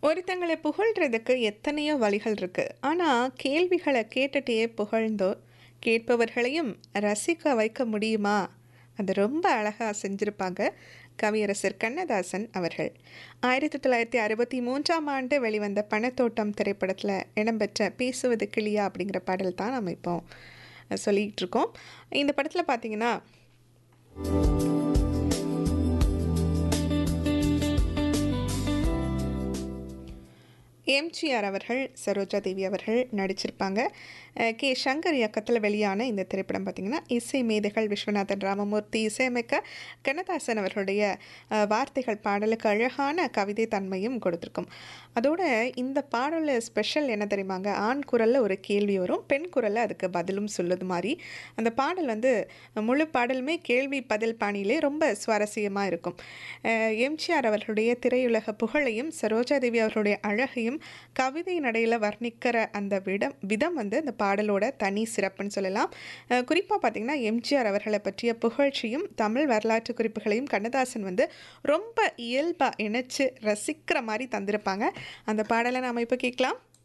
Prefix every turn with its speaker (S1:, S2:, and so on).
S1: ஒருத்தங்கள புகழ்றதுக்கு எத்தனையோ வழிகள் இருக்கு. ஆனா, கேள்விகள கேட்டுட்டே புகழ்ந்தோ, கேட்பவர்களையும் ரசிக்க வைக்க முடியுமா? அது ரொம்ப அழகா செஞ்சிருப்பாங்க கவியரசர் கண்ணதாசன் அவர்கள். 1963ஆம் ஆண்டு வெளிவந்த பணத்தோட்டம் திரைப்படத்துல இடம்பெற்ற "பேசுவது கிளியா" அப்படிங்கிற பாடல் தான் நம்ம இப்போ சொல்லிட்டு இருக்கோம். இந்த படத்துல பார்த்தீங்கன்னா எம்ஜிஆர் அவர்கள், சரோஜா தேவி அவர்கள் நடிச்சிருப்பாங்க. அ கே. சங்கர் இயக்கத்துல வெளியான இந்த திரைப்படம் பார்த்தீங்கன்னா, இசை மேதைகள் விஸ்வநாதன் ராமமூர்த்தி இசையமைக்க, கண்ணதாசன் அவர்களுடைய அ வார்த்தைகள் பாடலுக்கு அழகான கவிதை தன்மையும் கொடுத்திருக்கும். அதோட இந்த பாடல்ல ஸ்பெஷல் என்ன தெரியுமாங்க? ஆண் குரல்ல ஒரு கேள்வி வரும். பெண் குரல்ல அதுக்கு பதிலும் சொல்லுது மாரி. அந்த பாடல் வந்து முழு பாடலுமே கேள்வி பதில் பாணியிலே ரொம்ப சுவாரஸ்யமா இருக்கும். அ எம்ஜிஆர் அவர்களுடைய திரையுலக புகழையும், சரோஜா தேவி அவர்களுடைய அழகையும் கவிதை நடையில வர்ணிக்கிற அந்த விடம் விதம் வந்து அந்த பாடலோட தனி சிறப்புன்னு சொல்லலாம். அ குறிப்பா பார்த்தீங்கன்னா, எம்ஜிஆர் அவர்கள பற்றிய புகழ்ச்சியும், தமிழ் வரலாற்று குறிப்புகளையும் கண்ணதாசன் வந்து ரொம்ப இயல்பா இணைச்சு ரசிக்கிற மாரி தந்திருப்பாங்க. அந்த பாடல நாம இப்ப கேட்கலாம்.